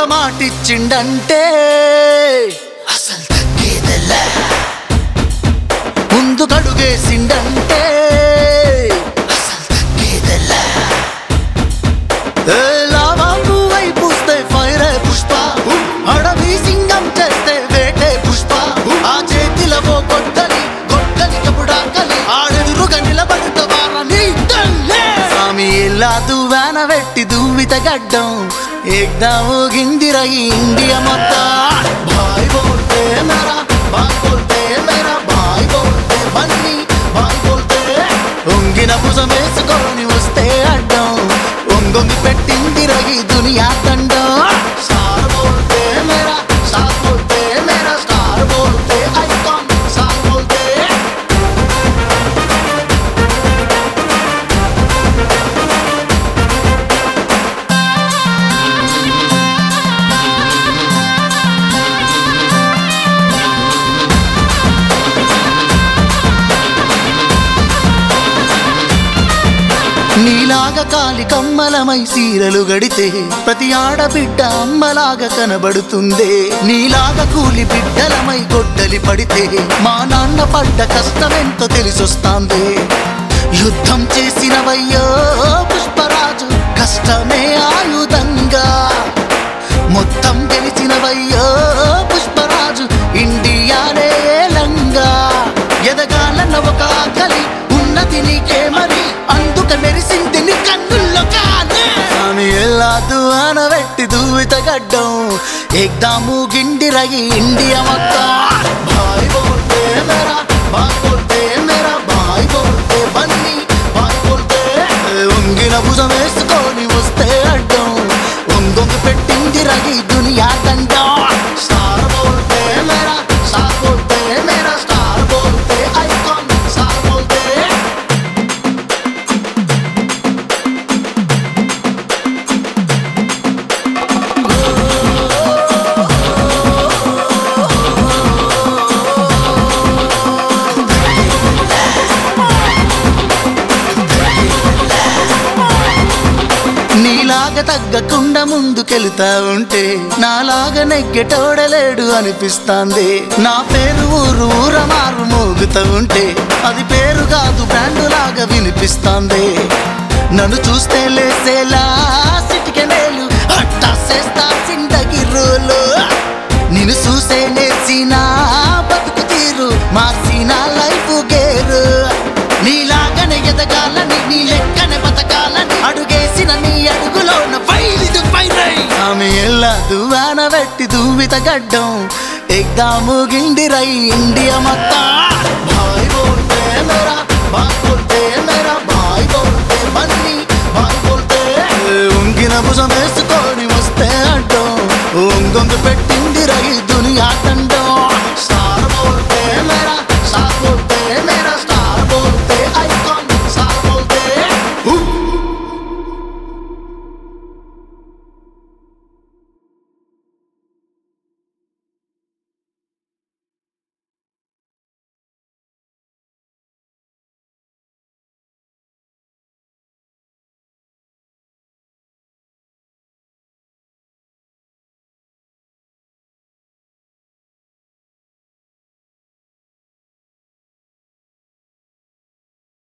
మాటిచ్చిండంటే అసలు తగ్గేదెలా ముందు కడుగేసిండంటే అసలు తగ్గేదెలా ఏ లావా పువ్వై పూస్తే ఫైరే పుష్ప అడవి సింగం చేస్తే వేటే పుష్ప ఆ చేతిలో ఓ గొడ్డలి గొడ్డలి కపుడాకలి ఆడెదురుగా నిలబడుత వారని స్వామి ఇలా దువ్వాన వెట్టి దువ్విత గడ్డం ఏకదాము గిందిర ఈ ఇండియా మొత్తం భాయ్ బోల్తే మేరా భాయ్ బోల్తే మేరా భాయ్ బోల్తే బన్నీ భాయ్ బోల్తే ఒంగిన భుజం వేసుకొని వస్తే అడ్డం ఒంగొంగి పెట్టింది రగి దునియా దండం స్టార్ బోల్తే మేరా స్టార్ బోల్తే మేరా స్టార్ బోల్తే ఐకాన్ స్టార్ బోల్తే నీలాగా కాలి కమ్మలమై సీరలు గడితే ప్రతి ఆడబిడ్డ అమ్మలాగా కనబడుతుందే నీలాగా కూలి బిడ్డలమై గొడ్డలి పడితే మా నాన్న పడ్డ కష్టమెంతో తెలిసొస్తాందే యుద్ధం చేసినవయ్యో పుష్పరాజు కష్టమే ఆయుధంగా మొత్తం గెలిచినవయ్యో పుష్పరాజు ఇండియానే ఏలంగా ఎదగాలన్న ఒక ఆకలి ఉన్నది నీకే మరి అందుక మెరిసింది నీ కన్నుల్లో కానే ఆమె ఎలా దువాన వెట్టి దూవిత గడ్డం ఏకదాము గిండిరగి ఇండియా మొత్తం భాయ్ బోల్తే మేరా భాయ్ బోల్తే మేరా భాయ్ బోల్తే బన్నీ భాయ్ బోల్తే ఉంగిన భుజం వేసుకొని వస్తే అడ్డం ఒంగొంగి పెట్టింది రగి దునియా దండం స్టార్ బోల్తే మేరా స్టార్ బోల్తే మేరా స్టార్ బోల్తే ఐకాన్ స్టార్ బోల్తే నీలాగా తగ్గకుండా ముందుకెళ్తా ఉంటే నాలాగా నెగ్గెటోడలేడు అనిపిస్తాంది నా పేరు ఊరు ఊర మారు మోగుతూ ఉంటే అది పేరు కాదు బ్రాండు లాగా వినిపిస్తాంది నన్ను చూస్తే లేసేలా సిటికెనేలు అట్టా చేస్తా సిందగి రోలు నిన్ను చూసే నేర్చిన బతుకు తీరు మార్చిన లైఫ్ గేరు నీలాగనే ఎదగాలని నీ లెక్కనే బతకాలని అడుగేసిన నీ అడుగులోన ఫైలిదు ఫైరై ఆమె ఎలా దువాన వెట్టి దువ్విత గడ్డం ఎగ్దాము గిండిరై ఇండియా మొత్తం భాయ్ బోల్తే మేరా భాయ్ బోల్తే మేరా భాయ్ బోల్తే బన్నీ భాయ్ బోల్తే ఉంగిన భుజం వేసుకొని వస్తే అడ్డం ఒంగొంగ పెట్టింది రై దునియా దండం స్టార్ బోల్తే మేరా స్టార్ బోల్తే మేరా స్టార్ బోల్తే ఐకాన్ స్టార్ బోల్తే